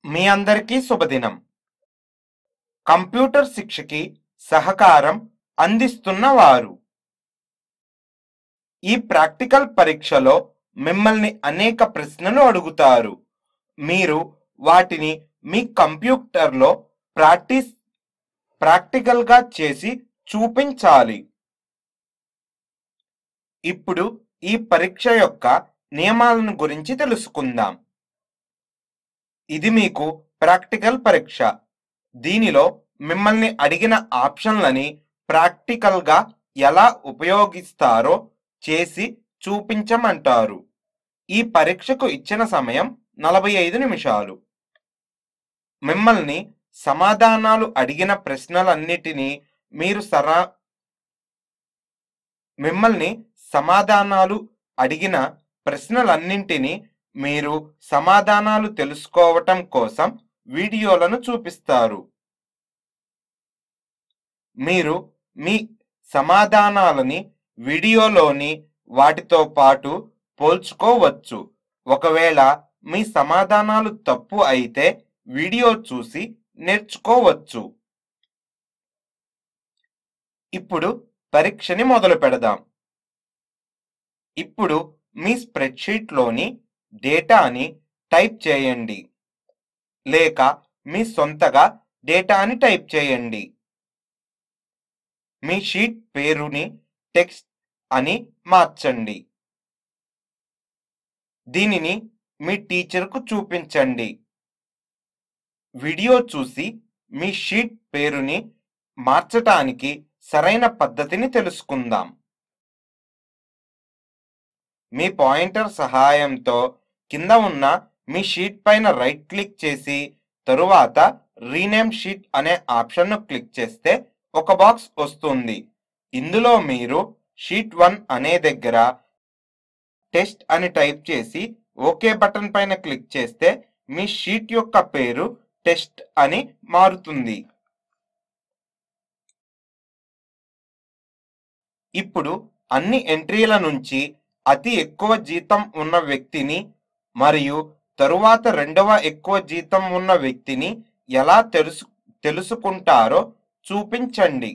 మీ అందరికీ శుభదినం కంప్యూటర్ శిక్షకి సహకారం అందిస్తున్న వారు ఈ ప్రాక్టికల్ పరీక్షలో మిమ్మల్ని అనేక ప్రశ్నలు అడుగుతారు మీరు వాటిని మీ కంప్యూటర్లో ప్రాక్టీస్ ప్రాక్టికల్గా చేసి చూపించాలి ఇప్పుడు ఈ పరీక్ష యొక్క నియమాలను గురించి తెలుసుకుందాం ఇది మీకు ప్రాక్టికల్ పరీక్ష దీనిలో మిమ్మల్ని అడిగిన ఆప్షన్లని ప్రాక్టికల్గా ఎలా ఉపయోగిస్తారో చేసి చూపించమంటారు ఈ పరీక్షకు ఇచ్చిన సమయం నలభై ఐదు నిమిషాలు మిమ్మల్ని సమాధానాలు అడిగిన ప్రశ్నలన్నిటినీ మీరు సరా మిమ్మల్ని సమాధానాలు అడిగిన ప్రశ్నలన్నింటినీ మీరు సమాధానాలు తెలుసుకోవటం కోసం వీడియోలను చూపిస్తారు మీరు మీ సమాధానాలని వీడియోలోని వాటితో పాటు పోల్చుకోవచ్చు ఒకవేళ మీ సమాధానాలు తప్పు అయితే వీడియో చూసి నేర్చుకోవచ్చు ఇప్పుడు పరీక్షని మొదలు పెడదాం ఇప్పుడు మీ స్ప్రెడ్షీట్లోని డేటాని టైప్ చేయండి లేక మీ సొంతగా డేటాని టైప్ చేయండి మీ షీట్ పేరుని టెక్స్ట్ అని మార్చండి దీనిని మీ టీచర్కు చూపించండి వీడియో చూసి మీ షీట్ పేరుని మార్చటానికి సరైన పద్ధతిని తెలుసుకుందాం మీ పాయింటర్ సహాయంతో కింద ఉన్న మీ షీట్ పైన రైట్ క్లిక్ చేసి తరువాత రీనేమ్ షీట్ అనే ఆప్షన్ను క్లిక్ చేస్తే ఒక బాక్స్ వస్తుంది ఇందులో మీరు షీట్ వన్ అనే దగ్గర టెస్ట్ అని టైప్ చేసి ఓకే బటన్ పైన క్లిక్ చేస్తే మీ షీట్ యొక్క పేరు టెస్ట్ అని మారుతుంది ఇప్పుడు అన్ని ఎంట్రీల నుంచి అతి ఎక్కువ జీతం ఉన్న వ్యక్తిని మరియు తరువాత రెండవ ఎక్కువ జీతం ఉన్న వ్యక్తిని ఎలా తెలుసు తెలుసుకుంటారో చూపించండి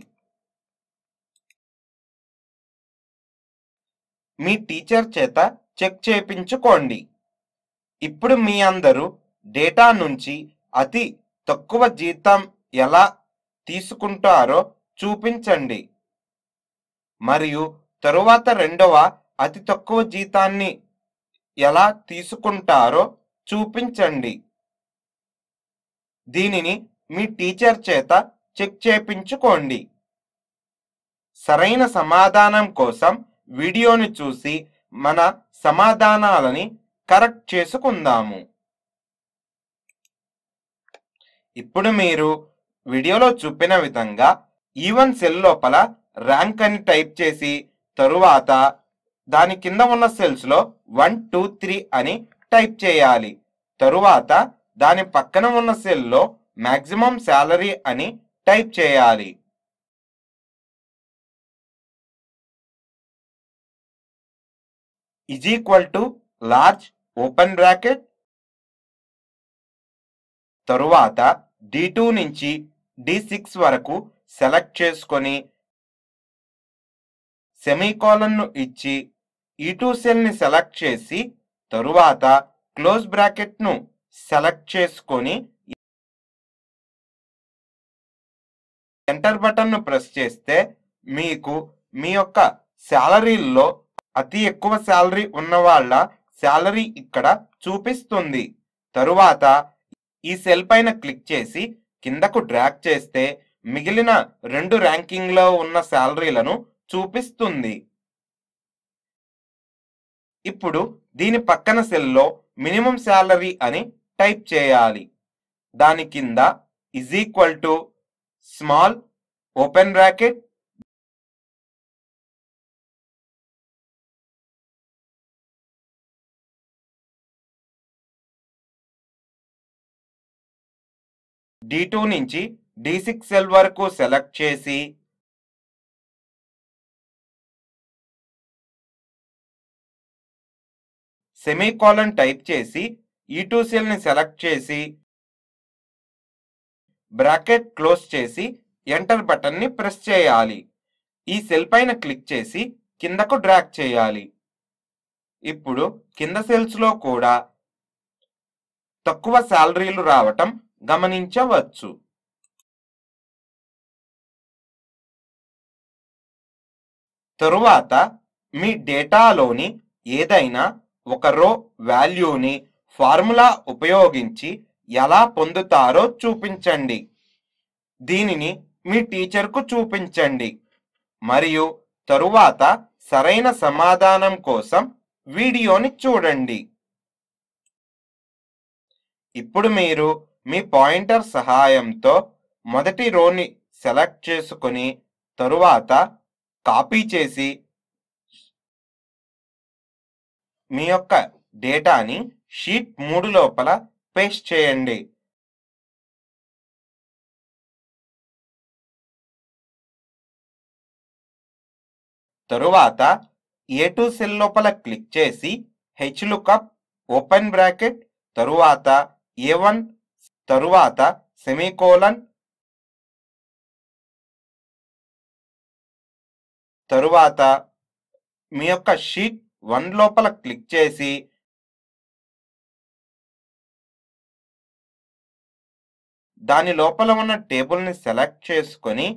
మీ టీచర్ చేత చెక్ చేయించుకోండి ఇప్పుడు మీ అందరూ డేటా నుంచి అతి తక్కువ జీతం ఎలా తీసుకుంటారో చూపించండి మరియు తరువాత రెండవ అతి తక్కువ జీతాన్ని ఎలా తీసుకుంటారో చూపించండి దీనిని మీ టీచర్ చేత చెక్ చేపించుకోండి సరైన సమాధానం కోసం వీడియోని చూసి మన సమాధానాలని కరెక్ట్ చేసుకుందాము ఇప్పుడు మీరు వీడియోలో చూపిన విధంగా ఈవెన్ సెల్ లోపల ర్యాంక్ అని టైప్ చేసి తరువాత దాని కింద ఉన్న సెల్స్లో వన్ టూ త్రీ అని టైప్ చేయాలి తరువాత దాని పక్కన ఉన్న సెల్లో మ్యాక్సిమం శాలరీ అని టైప్ చేయాలి is equal to large open bracket తరువాత డి టూ నుంచి డి సిక్స్ వరకు సెలెక్ట్ చేసుకొని సెమీకోలన్ను ఇచ్చి ఈ టూ సెల్ని సెలెక్ట్ చేసి తరువాత క్లోజ్ బ్రాకెట్ను సెలెక్ట్ చేసుకొని ఎంటర్ బటన్ను ప్రెస్ చేస్తే మీకు మీ యొక్క శాలరీల్లో అతి ఎక్కువ శాలరీ ఉన్న వాళ్ళ శాలరీ ఇక్కడ చూపిస్తుంది తరువాత ఈ సెల్ పైన క్లిక్ చేసి కిందకు డ్రాగ్ చేస్తే మిగిలిన రెండు ర్యాంకింగ్లో ఉన్న శాలరీలను చూపిస్తుంది ఇప్పుడు దీని పక్కన సెల్లో మినిమం శాలరీ అని టైప్ చేయాలి దాని కింద is equal to small open bracket D two నుంచి డి సిక్స్ సెల్ వరకు సెలెక్ట్ చేసి సెమీకోలన్ టైప్ చేసి ఈ టూ సెల్ని సెలెక్ట్ చేసి బ్రాకెట్ క్లోజ్ చేసి ఎంటర్ బటన్ని ప్రెస్ చేయాలి ఈ సెల్ పైన క్లిక్ చేసి కిందకు డ్రాగ్ చేయాలి ఇప్పుడు కింద సెల్స్ లో కూడా తక్కువ శాలరీలు రావటం గమనించవచ్చు తరువాత మీ డేటాలోని ఏదైనా ఒక రో వాల్యూని ఫార్ములా ఉపయోగించి ఎలా పొందుతారో చూపించండి దీనిని మీ టీచర్కు చూపించండి మరియు తరువాత సరైన సమాధానం కోసం వీడియోని చూడండి ఇప్పుడు మీరు మీ పాయింటర్ సహాయంతో మొదటి రోని సెలెక్ట్ చేసుకుని తరువాత కాపీ చేసి మీ యొక్క డేటాని షీట్ మూడు లోపల పేస్ట్ చేయండి తరువాత ఏ టూ సెల్ లోపల క్లిక్ చేసి హెచ్ లుకప్ ఓపెన్ బ్రాకెట్ తరువాత ఏ వన్ తరువాత సెమీకోలన్ తరువాత మీ యొక్క షీట్ వన్ లోపల క్లిక్ చేసి దాని లోపల ఉన్న టేబుల్ని సెలెక్ట్ చేసుకొని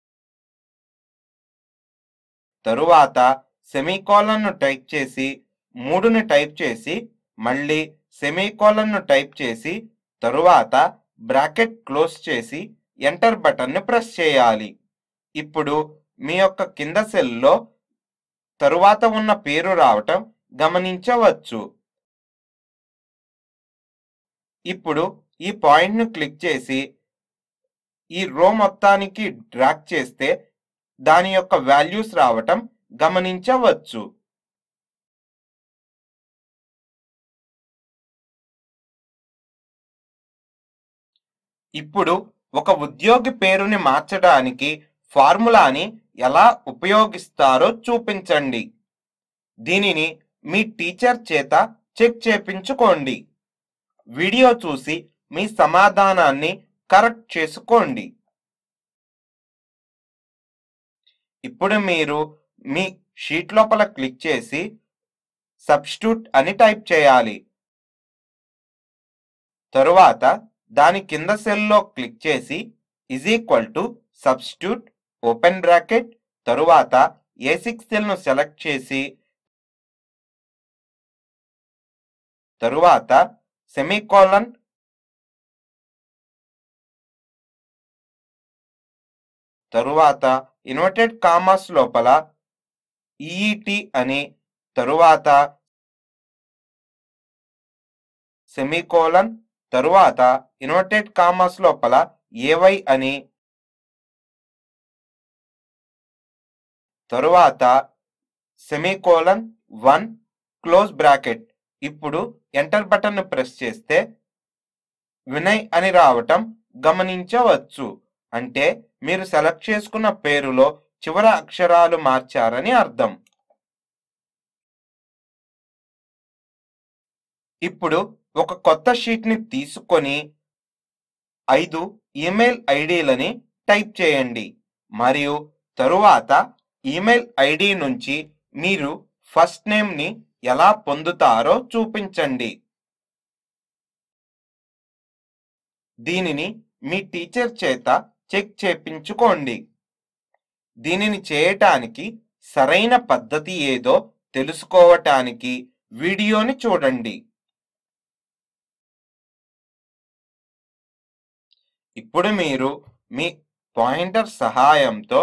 తరువాత సెమీకోలన్ను టైప్ చేసి మూడుని టైప్ చేసి మళ్ళీ సెమీకోలన్ను టైప్ చేసి తరువాత బ్రాకెట్ క్లోజ్ చేసి ఎంటర్ బటన్ను ప్రెస్ చేయాలి ఇప్పుడు మీ యొక్క కింద సెల్లో తరువాత ఉన్న పేరు రావటం గమనించవచ్చు ఇప్పుడు ఈ పాయింట్ను క్లిక్ చేసి ఈ రో మొత్తానికి డ్రాగ్ చేస్తే దాని యొక్క వాల్యూస్ రావటం గమనించవచ్చు ఇప్పుడు ఒక ఉద్యోగి పేరుని మార్చడానికి ఫార్ములాని ఎలా ఉపయోగిస్తారో చూపించండి దీనిని మీ టీచర్ చేత చెక్ చేపించుకోండి వీడియో చూసి మీ సమాధానాన్ని కరెక్ట్ చేసుకోండి ఇప్పుడు మీరు మీ షీట్ లోపల క్లిక్ చేసి సబ్స్టిట్యూట్ అని టైప్ చేయాలి తరువాత దాని కింద సెల్లో క్లిక్ చేసి is equal to substitute open bracket తరువాత ఏ సిక్స్ సెల్ను సెలెక్ట్ చేసి తరువాత సెమీకోలన్ తరువాత ఇన్వర్టెడ్ కామాస్ లోపల ఈఈటి అని తరువాత సెమీకోలన్ తరువాత ఇన్వర్టెడ్ కామాస్ లోపల ఏవై అని తరువాత సెమీకోలన్ వన్ క్లోజ్ బ్రాకెట్ ఇప్పుడు ఎంటర్ బటన్ను ప్రెస్ చేస్తే వినయ్ అని రావటం గమనించవచ్చు అంటే మీరు సెలెక్ట్ చేసుకున్న పేరులో చివరి అక్షరాలు మార్చారని అర్థం ఇప్పుడు ఒక కొత్త షీట్ని తీసుకొని ఐదు ఈమెయిల్ ఐడీలని టైప్ చేయండి మరియు తరువాత ఈమెయిల్ ఐడి నుంచి మీరు ఫస్ట్ నేమ్ని ఎలా పొందుతారో చూపించండి దీనిని మీ టీచర్ చేత చెక్ చేపించుకోండి దీనిని చేయటానికి సరైన పద్ధతి ఏదో తెలుసుకోవటానికి వీడియోని చూడండి ఇప్పుడు మీరు మీ పాయింటర్ సహాయంతో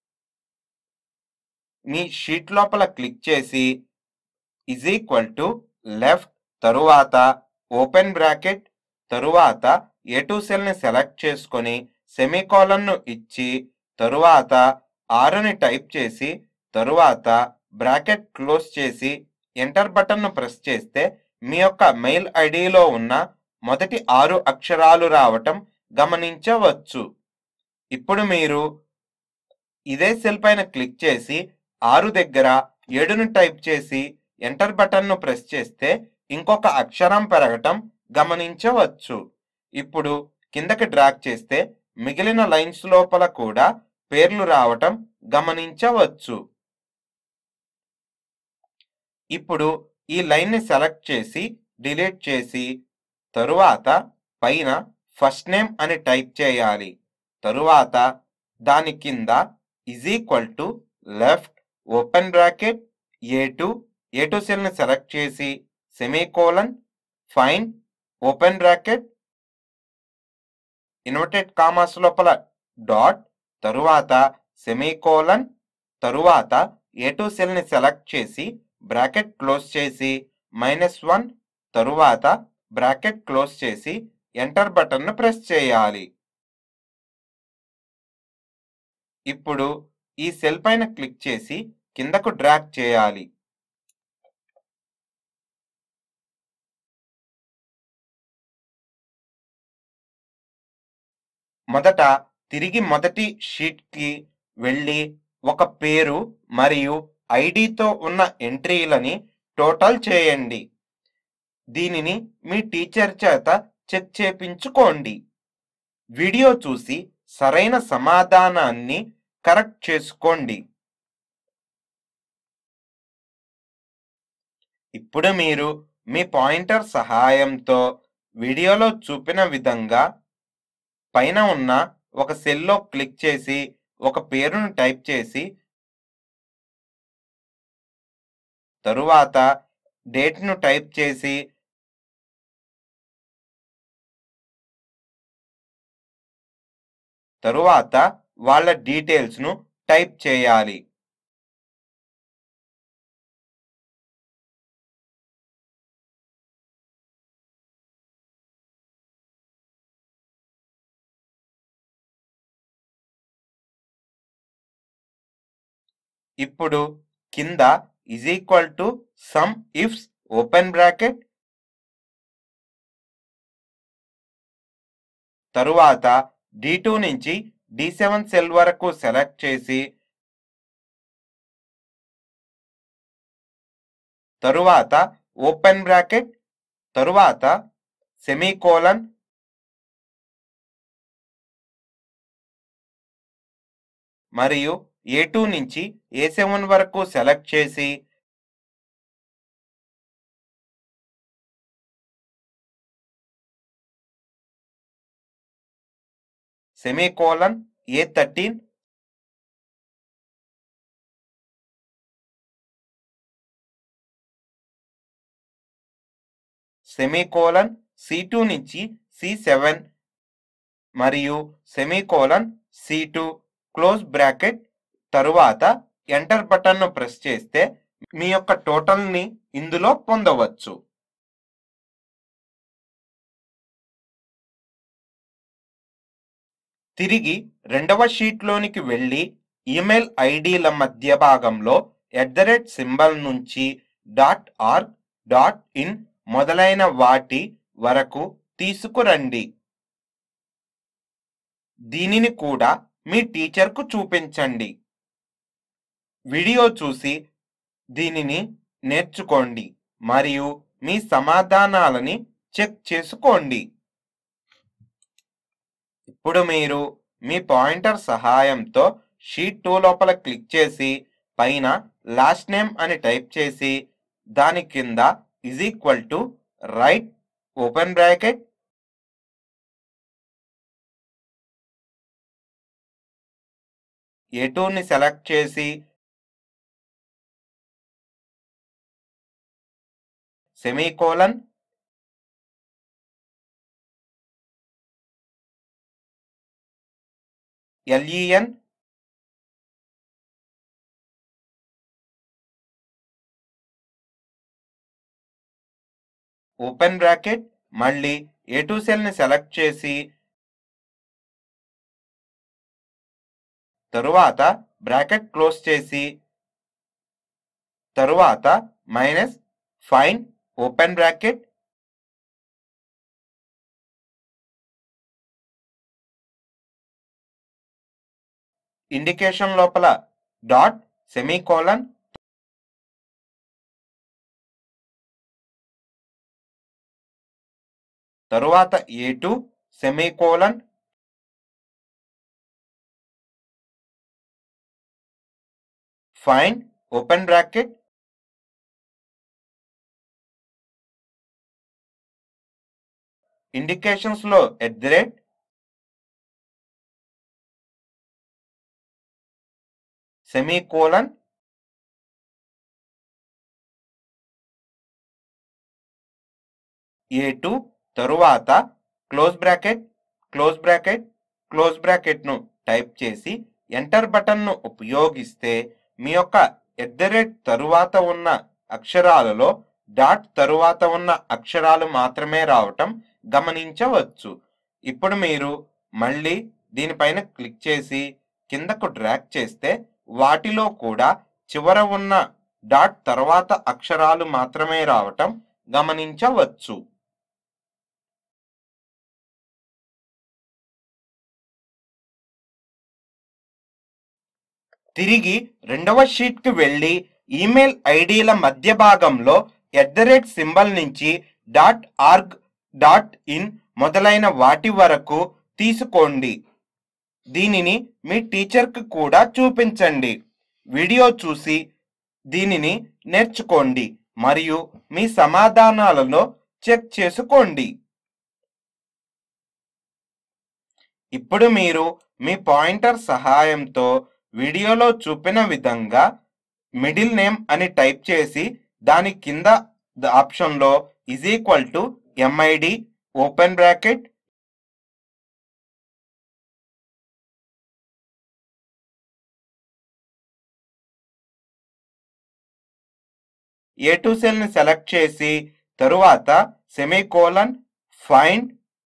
మీ షీట్ లోపల క్లిక్ చేసి ఇజ్ ఈక్వల్ టు లెఫ్ట్ తరువాత ఓపెన్ బ్రాకెట్ తరువాత ఏ టూ సెల్ని సెలెక్ట్ చేసుకొని సెమీకోలన్ను ఇచ్చి తరువాత ఆరుని టైప్ చేసి తరువాత బ్రాకెట్ క్లోజ్ చేసి ఎంటర్ బటన్ను ప్రెస్ చేస్తే మీ యొక్క మెయిల్ ఐడిలో ఉన్న మొదటి ఆరు అక్షరాలు రావటం గమనించవచ్చు ఇప్పుడు మీరు ఇదే సెల్ పైన క్లిక్ చేసి ఆరు దగ్గర ఏడును టైప్ చేసి ఎంటర్ బటన్ను ప్రెస్ చేస్తే ఇంకొక అక్షరం పెరగటం గమనించవచ్చు ఇప్పుడు కిందకి డ్రాగ్ చేస్తే మిగిలిన లైన్స్ లోపల కూడా పేర్లు రావటం గమనించవచ్చు ఇప్పుడు ఈ లైన్ ని సెలెక్ట్ చేసి డిలీట్ చేసి తరువాత పైన ఫస్ట్ నేమ్ అని టైప్ చేయాలి తరువాత దాని కింద is equal to left open bracket A two A two సెల్ని సెలెక్ట్ చేసి semicolon find open bracket inverted commas లోపల డాట్ తరువాత సెమీకోలన్ తరువాత ఏ టూ సెల్ని సెలెక్ట్ చేసి బ్రాకెట్ క్లోజ్ చేసి మైనస్ వన్ తరువాత బ్రాకెట్ క్లోజ్ చేసి ఎంటర్ బటన్ను ప్రెస్ చేయాలి ఇప్పుడు ఈ సెల్ పైన క్లిక్ చేసి కిందకు డ్రాగ్ చేయాలి మొదట తిరిగి మొదటి షీట్కి వెళ్ళి ఒక పేరు మరియు ఐడితో ఉన్న ఎంట్రీలని టోటల్ చేయండి దీనిని మీ టీచర్ చేత చెక్ చేపించుకోండి వీడియో చూసి సరైన సమాధానాన్ని కరెక్ట్ చేసుకోండి ఇప్పుడు మీరు మీ పాయింటర్ సహాయంతో వీడియోలో చూపిన విధంగా పైన ఉన్న ఒక సెల్లో క్లిక్ చేసి ఒక పేరును టైప్ చేసి తరువాత డేట్ను టైప్ చేసి తరువాత వాళ్ళ డీటెయిల్స్ను టైప్ చేయాలి ఇప్పుడు కింద is equal to sum ifs open bracket తరువాత డి టూ నుంచి డి సెవెన్ సెల్ వరకు సెలెక్ట్ చేసి తరువాత ఓపెన్ బ్రాకెట్ తరువాత సెమీకోలన్ మరియు ఏ టూ నుంచి ఏ సెవెన్ వరకు సెలెక్ట్ చేసి semicolon A thirteen semicolon C two నుంచి సి సెవెన్ మరియు semicolon C two close bracket తరువాత ఎంటర్ బటన్ను ప్రెస్ చేస్తే మీ యొక్క టోటల్ని ఇందులో పొందవచ్చు తిరిగి రెండవ షీట్లోనికి వెళ్ళి ఈమెయిల్ ఐడీల మధ్య భాగంలో ఎట్ ద రేట్ సింబల్ నుంచి డాట్ ఆర్గ్ డాట్ ఇన్ మొదలైన వాటి వరకు తీసుకురండి దీనిని కూడా మీ టీచర్కు చూపించండి వీడియో చూసి దీనిని నేర్చుకోండి మరియు మీ సమాధానాలని చెక్ చేసుకోండి ఇప్పుడు మీరు మీ పాయింటర్ సహాయంతో షీట్ టూ లోపల క్లిక్ చేసి పైన లాస్ట్ నేమ్ అని టైప్ చేసి దాని కింద is equal to right open bracket A టూని సెలెక్ట్ చేసి సెమీకోలన్ ఎల్ఈఎన్ ఓపెన్ బ్రాకెట్ మళ్ళీ ఏ టూ సెల్ని సెలెక్ట్ చేసి తరువాత బ్రాకెట్ క్లోజ్ చేసి తరువాత minus find open bracket indication లోపల డాట్ సెమీకోలన్ తరువాత A two semicolon find open bracket indications లో at the rate semicolon A two తరువాత close bracket close bracket close బ్రాకెట్ను టైప్ చేసి ఎంటర్ బటన్ను ఉపయోగిస్తే మీ యొక్క ఎట్ ద రేట్ తరువాత ఉన్న అక్షరాలలో డాట్ తరువాత ఉన్న అక్షరాలు మాత్రమే రావటం గమనించవచ్చు ఇప్పుడు మీరు మళ్ళీ దీనిపైన క్లిక్ చేసి కిందకు డ్రాగ్ చేస్తే వాటిలో కూడా చివర ఉన్న డాట్ తర్వాత అక్షరాలు మాత్రమే రావటం గమనించవచ్చు తిరిగి రెండవ షీట్కి వెళ్ళి ఈమెయిల్ ఐడీల మధ్య భాగంలో ఎట్ ద రేట్ సింబల్ నుంచి డాట్ ఆర్గ్ డాట్ ఇన్ మొదలైన వాటి వరకు తీసుకోండి దీనిని మీ టీచర్కి కూడా చూపించండి వీడియో చూసి దీనిని నేర్చుకోండి మరియు మీ సమాధానాలలో చెక్ చేసుకోండి ఇప్పుడు మీరు మీ పాయింటర్ సహాయంతో వీడియోలో చూపిన విధంగా మిడిల్ నేమ్ అని టైప్ చేసి దాని కింద ఆప్షన్లో is equal to MID open bracket A two సెల్ని సెలెక్ట్ చేసి తరువాత semicolon find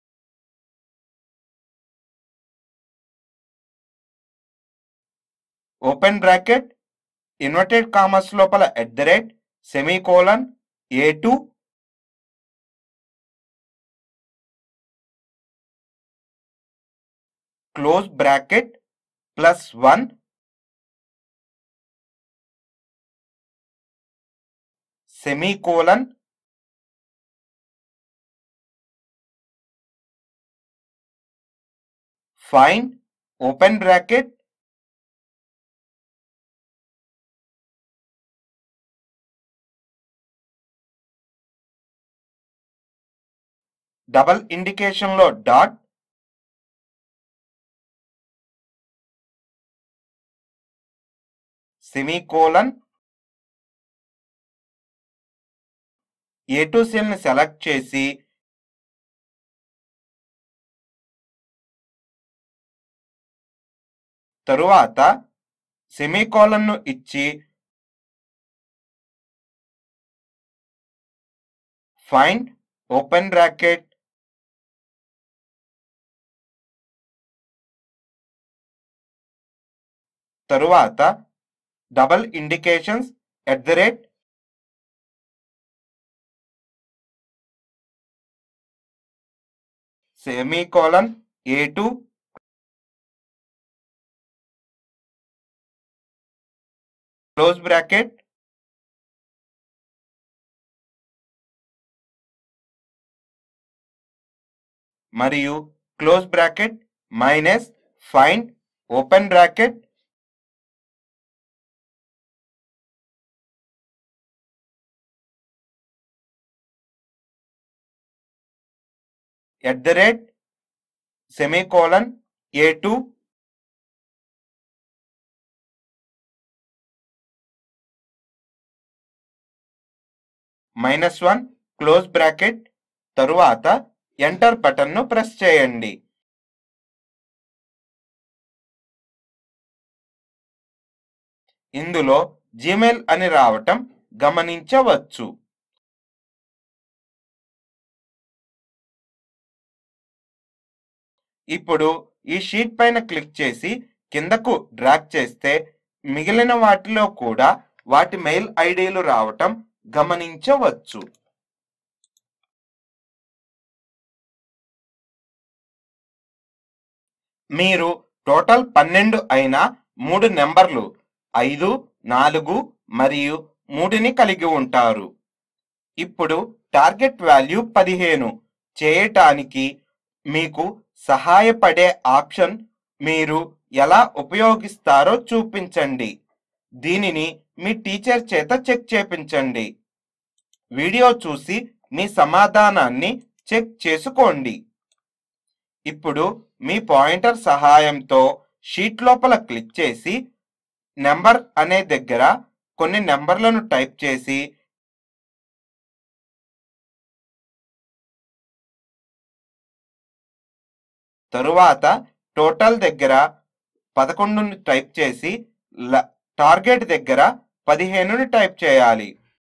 open bracket inverted commas లోపల at the rate semicolon A two close bracket plus one semicolon find open bracket double indication లో dot semicolon A two సెల్ని select చేసి తరువాత సెమీకోలన్ను ఇచ్చి ఫైండ్ ఓపెన్ బ్రాకెట్ తరువాత double indications at the rate semicolon A two close bracket మరియు close bracket minus find open bracket at the rate semicolon A two minus one close bracket తరువాత enter బటన్ను press చేయండి ఇందులో Gmail అని రావటం గమనించవచ్చు ఇప్పుడు ఈ షీట్ పైన క్లిక్ చేసి కిందకు డ్రాగ్ చేస్తే మిగిలిన వాటిలో కూడా వాటి మెయిల్ ఐడీలు రావటం గమనించవచ్చు మీరు టోటల్ పన్నెండు అయిన మూడు నెంబర్లు ఐదు నాలుగు మరియు మూడుని కలిగి ఉంటారు ఇప్పుడు టార్గెట్ వాల్యూ పదిహేను చేయటానికి మీకు సహాయపడే ఆప్షన్ మీరు ఎలా ఉపయోగిస్తారో చూపించండి దీనిని మీ టీచర్ చేత చెక్ చేపించండి వీడియో చూసి మీ సమాధానాన్ని చెక్ చేసుకోండి ఇప్పుడు మీ పాయింటర్ సహాయంతో షీట్ లోపల క్లిక్ చేసి నెంబర్ అనే దగ్గర కొన్ని నెంబర్లను టైప్ చేసి తరువాత టోటల్ దగ్గర పదకొండుని టైప్ చేసి ల- టార్గెట్ దగ్గర పదిహేనుని టైప్ చేయాలి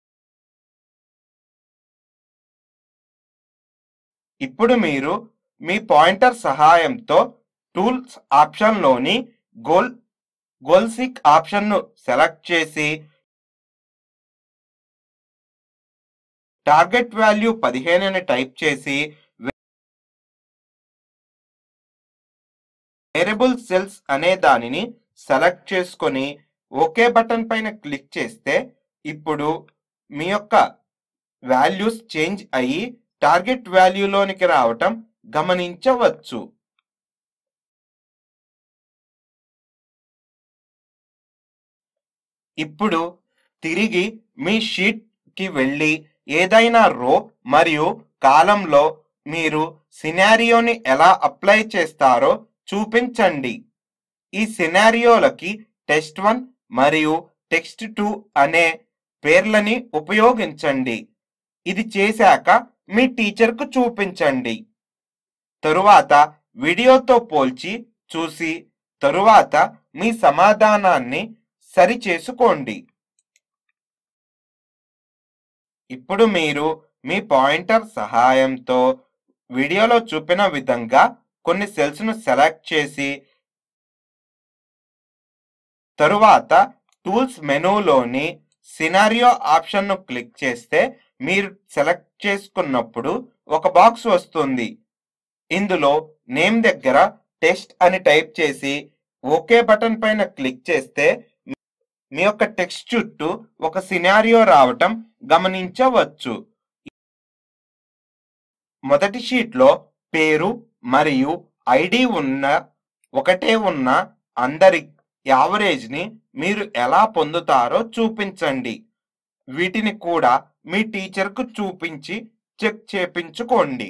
ఇప్పుడు మీరు మీ పాయింటర్ సహాయంతో టూల్స్ ఆప్షన్లోని గోల్ గోల్సిక్ ఆప్షన్ను సెలెక్ట్ చేసి టార్గెట్ వాల్యూ పదిహేనుని టైప్ చేసి వేరియబుల్ సెల్స్ అనే దానిని సెలెక్ట్ చేసుకొని ఓకే బటన్ పైన క్లిక్ చేస్తే ఇప్పుడు మీ యొక్క వాల్యూస్ చేంజ్ అయ్యి టార్గెట్ వాల్యూలోనికి రావటం గమనించవచ్చు ఇప్పుడు తిరిగి మీ షీట్ కి వెళ్ళి ఏదైనా రో మరియు కాలంలో మీరు సినారియోని ఎలా అప్లై చేస్తారో చూపించండి ఈ సినారియోలకి టెస్ట్ వన్ మరియు టెక్స్ట్ టూ అనే పేర్లని ఉపయోగించండి ఇది చేశాక మీ టీచర్కు చూపించండి తరువాత వీడియోతో పోల్చి చూసి తరువాత మీ సమాధానాన్ని సరిచేసుకోండి ఇప్పుడు మీరు మీ పాయింటర్ సహాయంతో వీడియోలో చూపిన విధంగా కొన్ని సెల్స్ ను సెలెక్ట్ చేసి తరువాత టూల్స్ మెనూలోని సినారియో ఆప్షన్ను క్లిక్ చేస్తే మీరు సెలెక్ట్ చేసుకున్నప్పుడు ఒక బాక్స్ వస్తుంది ఇందులో నేమ్ దగ్గర టెస్ట్ అని టైప్ చేసి ఓకే బటన్ పైన క్లిక్ చేస్తే మీ యొక్క టెక్స్ట్ చుట్టూ ఒక సినారియో రావటం గమనించవచ్చు మొదటి షీట్లో పేరు మరియు ఐడి ఉన్న ఒకటే ఉన్న అందరి యావరేజ్ ని మీరు ఎలా పొందుతారో చూపించండి వీటిని కూడా మీ టీచర్కు చూపించి చెక్ చేపించుకోండి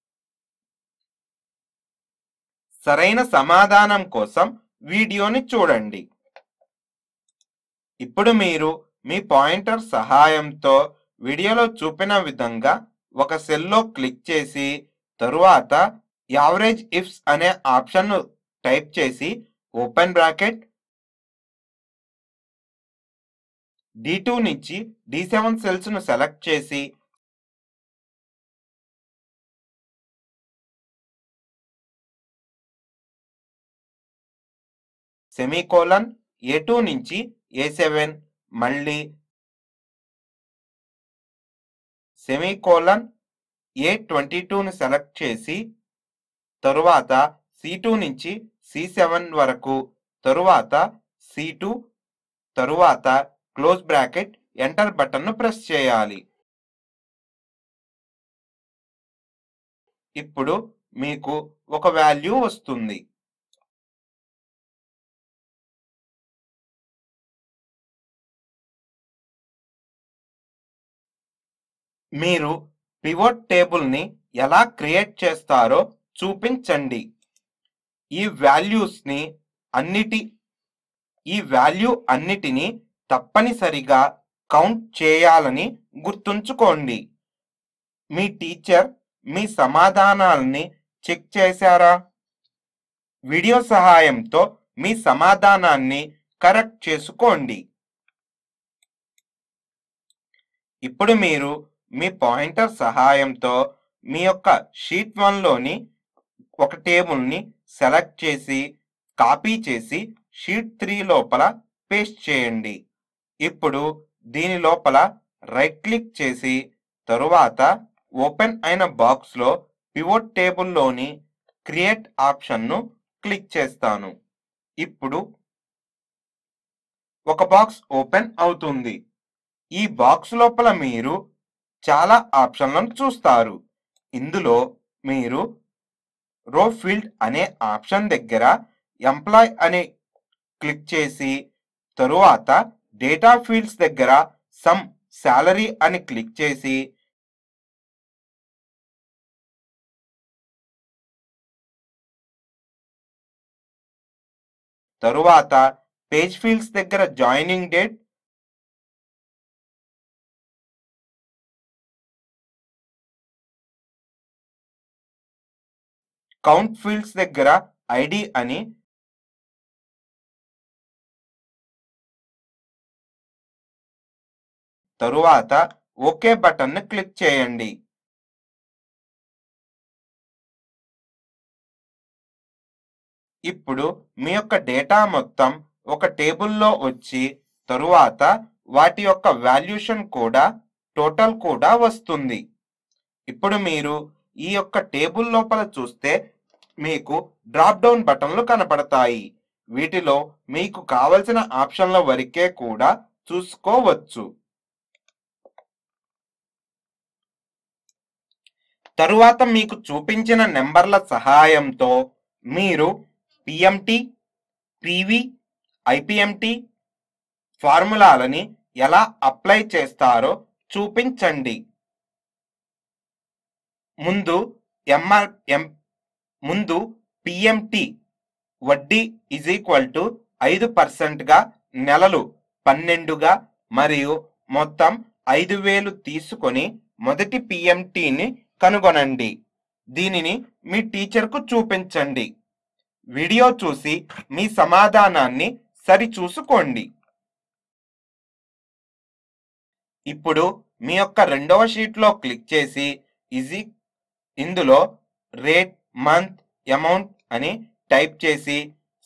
సరైన సమాధానం కోసం వీడియోని చూడండి ఇప్పుడు మీరు మీ పాయింటర్ సహాయంతో వీడియోలో చూపిన విధంగా ఒక సెల్లో క్లిక్ చేసి తరువాత యావరేజ్ ఇఫ్స్ అనే ఆప్షన్ను టైప్ చేసి ఓపెన్ బ్రాకెట్ డి టూ నుంచి డి సెవెన్ సెల్స్ ను సెలెక్ట్ చేసి సెమీకోలన్ ఏ టూ నుంచి ఏ సెవెన్ మళ్ళీ సెమీకోలన్ ఏ ట్వంటీ టూని సెలెక్ట్ చేసి తరువాత సి టూ నుంచి సి సెవెన్ వరకు తరువాత సి టూ తరువాత క్లోజ్ బ్రాకెట్ ఎంటర్ బటన్ను ప్రెస్ చేయాలి ఇప్పుడు మీకు ఒక వాల్యూ వస్తుంది మీరు పివోట్ టేబుల్ని ఎలా క్రియేట్ చేస్తారో చూపించండి ఈ వాల్యూస్ని అన్నిటి ఈ వాల్యూ అన్నిటినీ తప్పనిసరిగా కౌంట్ చేయాలని గుర్తుంచుకోండి మీ టీచర్ మీ సమాధానాల్ని చెక్ చేశారా వీడియో సహాయంతో మీ సమాధానాన్ని కరెక్ట్ చేసుకోండి ఇప్పుడు మీరు మీ పాయింటర్ సహాయంతో మీ యొక్క షీట్ వన్లోని ఒక టేబుల్ని సెలెక్ట్ చేసి కాపీ చేసి షీట్ త్రీ లోపల పేస్ట్ చేయండి ఇప్పుడు దీని లోపల రైట్ క్లిక్ చేసి తరువాత ఓపెన్ అయిన బాక్స్లో పివోట్ టేబుల్లోని క్రియేట్ ఆప్షన్ను క్లిక్ చేస్తాను ఇప్పుడు ఒక బాక్స్ ఓపెన్ అవుతుంది ఈ బాక్స్ లోపల మీరు చాలా ఆప్షన్లను చూస్తారు ఇందులో మీరు రో ఫీల్డ్ అనే ఆప్షన్ దగ్గర ఎంప్లాయ్ అని క్లిక్ చేసి తరువాత డేటా ఫీల్డ్స్ దగ్గర సమ్ శాలరీ అని క్లిక్ చేసి తరువాత పేజ్ ఫీల్డ్స్ దగ్గర జాయినింగ్ డేట్ కౌంట్ ఫీల్డ్స్ దగ్గర ఐడి అని తరువాత ఓకే బటన్ను క్లిక్ చేయండి ఇప్పుడు మీ యొక్క డేటా మొత్తం ఒక టేబుల్లో వచ్చి తరువాత వాటి యొక్క వాల్యూషన్ కూడా టోటల్ కూడా వస్తుంది ఇప్పుడు మీరు ఈ యొక్క టేబుల్ లోపల చూస్తే మీకు డ్రాప్ డౌన్ బటన్లు కనపడతాయి వీటిలో మీకు కావలసిన ఆప్షన్ల వరకే కూడా చూసుకోవచ్చు తరువాత మీకు చూపించిన నెంబర్ల సహాయంతో మీరు పిఎంటి పివి ఐపిఎంటి ఫార్ములాలని ఎలా అప్లై చేస్తారో చూపించండి ముందు ఎంఆర్ ఎం ముందు పిఎంటి వడ్డీ ఈజ్ ఈక్వల్ టు ఐదు పర్సెంట్గా నెలలు పన్నెండుగా మరియు మొత్తం ఐదు వేలు తీసుకొని మొదటి పిఎంటిని కనుగొనండి దీనిని మీ టీచర్కు చూపించండి వీడియో చూసి మీ సమాధానాన్ని సరిచూసుకోండి ఇప్పుడు మీ యొక్క రెండవ షీట్లో క్లిక్ చేసి ఈజీ ఇందులో రేట్ మంత్ అమౌంట్ అని టైప్ చేసి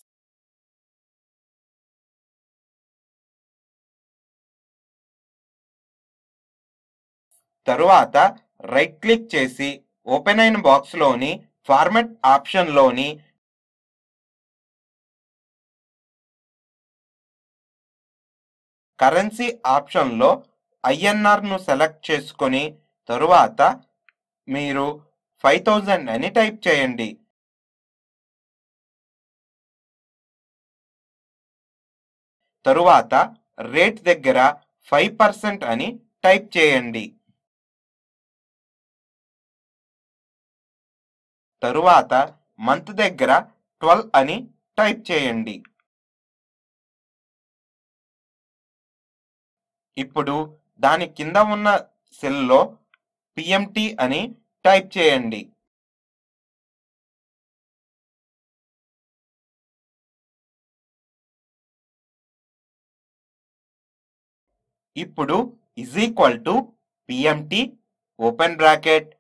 తరువాత రైట్ క్లిక్ చేసి ఓపెన్ అయిన బాక్స్లోని ఫార్మెట్ ఆప్షన్లోని కరెన్సీ ఆప్షన్లో ఐఎన్ఆర్ను సెలెక్ట్ చేసుకొని తరువాత మీరు ఫైవ్ థౌజండ్ అని టైప్ చేయండి తరువాత రేట్ దగ్గర ఫైవ్ పర్సెంట్ అని టైప్ చేయండి తరువాత మంత్ దగ్గర ట్వెల్వ్ అని టైప్ చేయండి ఇప్పుడు దాని కింద ఉన్న సెల్లో పిఎంటి అని టైప్ చేయండి ఇప్పుడు is equal to PMT open bracket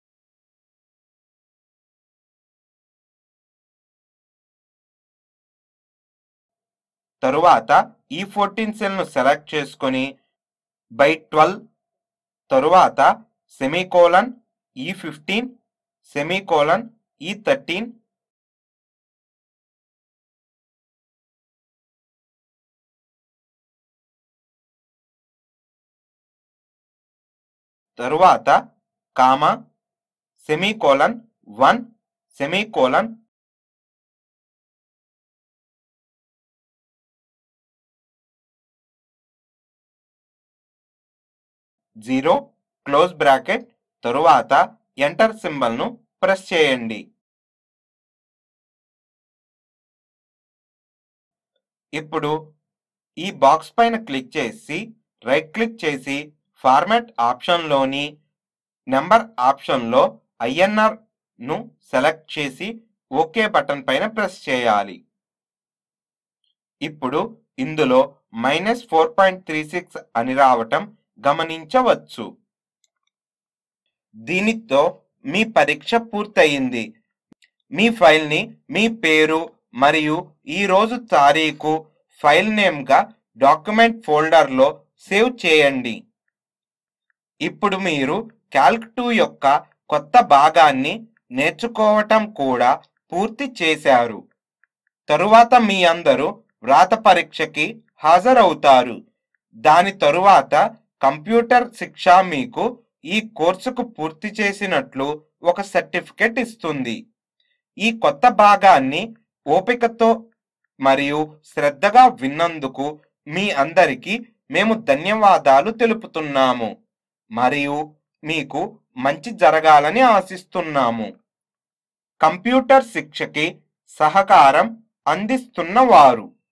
తరువాత ఈ ఫోర్టీన్ సెల్ను సెలెక్ట్ చేసుకొని బై ట్వెల్వ్ తరువాత semicolon E fifteen semicolon E thirteen తరువాత comma semicolon one semicolon zero close bracket తరువాత ఎంటర్ సింబల్ను ప్రెస్ చేయండి ఇప్పుడు ఈ బాక్స్ పైన క్లిక్ చేసి రైట్ క్లిక్ చేసి ఫార్మాట్ ఆప్షన్లోని నెంబర్ ఆప్షన్లో ఐఎన్ఆర్ ను సెలెక్ట్ చేసి ఓకే బటన్ పైన ప్రెస్ చేయాలి ఇప్పుడు ఇందులో minus four point three six అని రావటం గమనించవచ్చు దీనితో మీ పరీక్ష పూర్తయింది మీ ఫైల్ని మీ పేరు మరియు ఈ రోజు తారీఖు ఫైల్ నేమ్గా డాక్యుమెంట్ ఫోల్డర్లో సేవ్ చేయండి ఇప్పుడు మీరు క్యాల్క్ టూ యొక్క కొత్త భాగాన్ని నేర్చుకోవటం కూడా పూర్తి చేశారు తరువాత మీ అందరూ వ్రాత పరీక్షకి హాజరవుతారు దాని తరువాత కంప్యూటర్ శిక్ష మీకు ఈ కోర్సుకు పూర్తి చేసినట్లు ఒక సర్టిఫికెట్ ఇస్తుంది ఈ కొత్త భాగాన్ని ఓపికతో మరియు శ్రద్ధగా విన్నందుకు మీ అందరికీ మేము ధన్యవాదాలు తెలుపుతున్నాము మరియు మీకు మంచి జరగాలని ఆశిస్తున్నాము కంప్యూటర్ శిక్షకి సహకారం అందిస్తున్న వారు